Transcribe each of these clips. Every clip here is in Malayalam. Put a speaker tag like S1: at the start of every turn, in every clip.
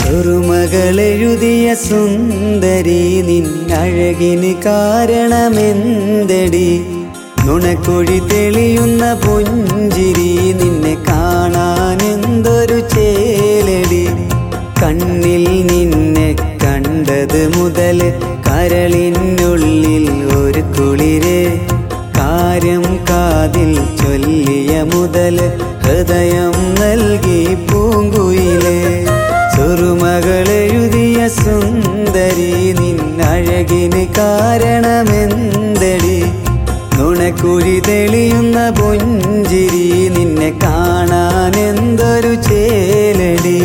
S1: ചെറുമകളെഴുതിയ സുന്ദരി നിന്നഴകിന് കാരണമെന്തടി നുണക്കുഴി തെളിയുന്ന പുഞ്ചിരി നിന്നെ കാണാൻ എന്തൊരു ചേലടി കണ്ണിൽ നിന്നെ കണ്ടത് മുതൽ കരളിനുള്ളിൽ ഒരു കുളിര് കാര്യം കാതിൽ ചൊല്ലിയ മുതൽ ഹൃദയം നൽകി പൂങ്കുയില് ചെറുമകളെഴുതിയ സുന്ദരി നിന്നഴകിന് കാരണമെന്തടി നുണക്കുഴി തെളിയുന്ന പുഞ്ചിരി നിന്നെ കാണാൻ എന്തൊരു ചേലടി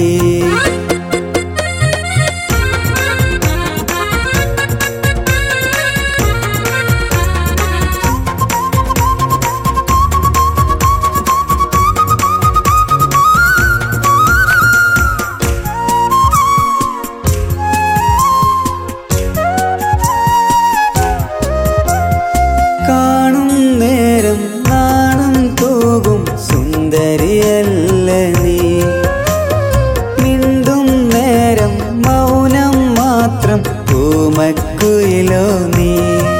S1: കാണും നേരം നാണം തൂകും സുന്ദരിയല്ല നീ മിണ്ടും നേരം മൗനം മാത്രം പൂമക്കുയിലോ നീ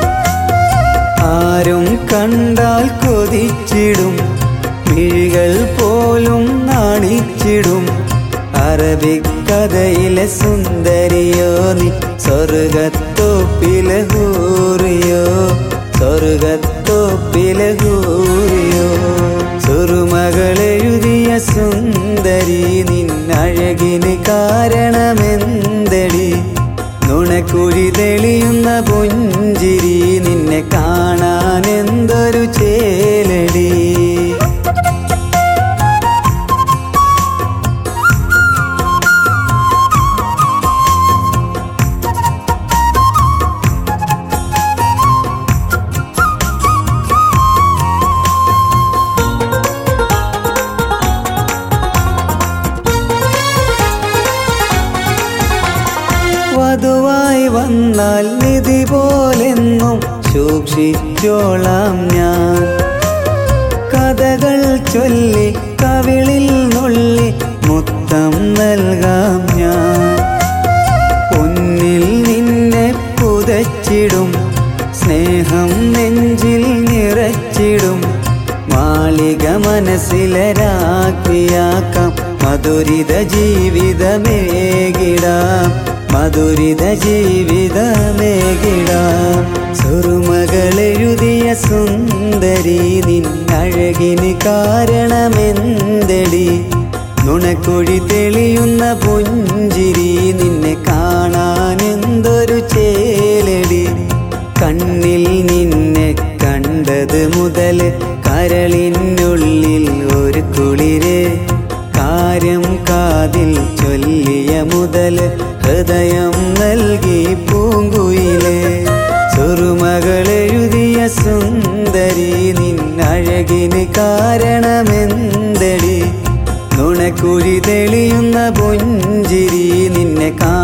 S1: ആരും കണ്ടാൽ കൊതിച്ചിടും മിഴികൾ പോലും നാണിച്ചിടും അറബിക്കഥയിലെ സുന്ദരിയോ നീ സ്വർഗത്തോപ്പിലെ ഹൂറിയോ സ്വർഗത്തോപ്പിലെ ഹൂറിയോ ചെറുമകളെഴുതിയ സുന്ദരി നിന്നഴകിന് കാരണമെന്തടി നുണക്കുഴി തെളിയുന്ന പുഞ്ചിരി നിന്നെ കാണാൻ എന്തൊരു ചേലടി വധുവായി വന്നാൽ നിധി പോലെന്നും സൂക്ഷിച്ചോളാം ഞാൻ കഥകൾ ചൊല്ലി കവിളിൽ നുള്ളി മുത്തം നൽകാം ഞാൻ പൊന്നിൽ നിന്നെ പുതച്ചിടും സ്നേഹം നെഞ്ചിൽ നിറച്ചിടും മാളിക മനസ്സിലരാക്കിയാക്കാം മധുരിത ജീവിതമേകിടാം മധുരിത ജീവിതമേകിടാം ചെറുമകളെഴുതിയ സുന്ദരി നിന്നഴകിന് കാരണമെന്തടി നുണക്കുഴി തെളിയുന്ന പുഞ്ചിരി നിന്നെ കാണാൻ എന്തൊരു ചേലടി കണ്ണിൽ നിന്നെ കണ്ടത് മുതൽ കരളിനുള്ളിൽ ഒരു കുളിര് കാര്യം കാതിൽ ചൊല്ലിയ മുതൽ ഹൃദയം നൽകി പൂങ്കുയില് ചെറുമകളെഴുതിയ സുന്ദരി നിന്നഴകിന് കാരണമെന്തടി നുണക്കുഴി തെളിയുന്ന പുഞ്ചിരി നിന്നെ കാ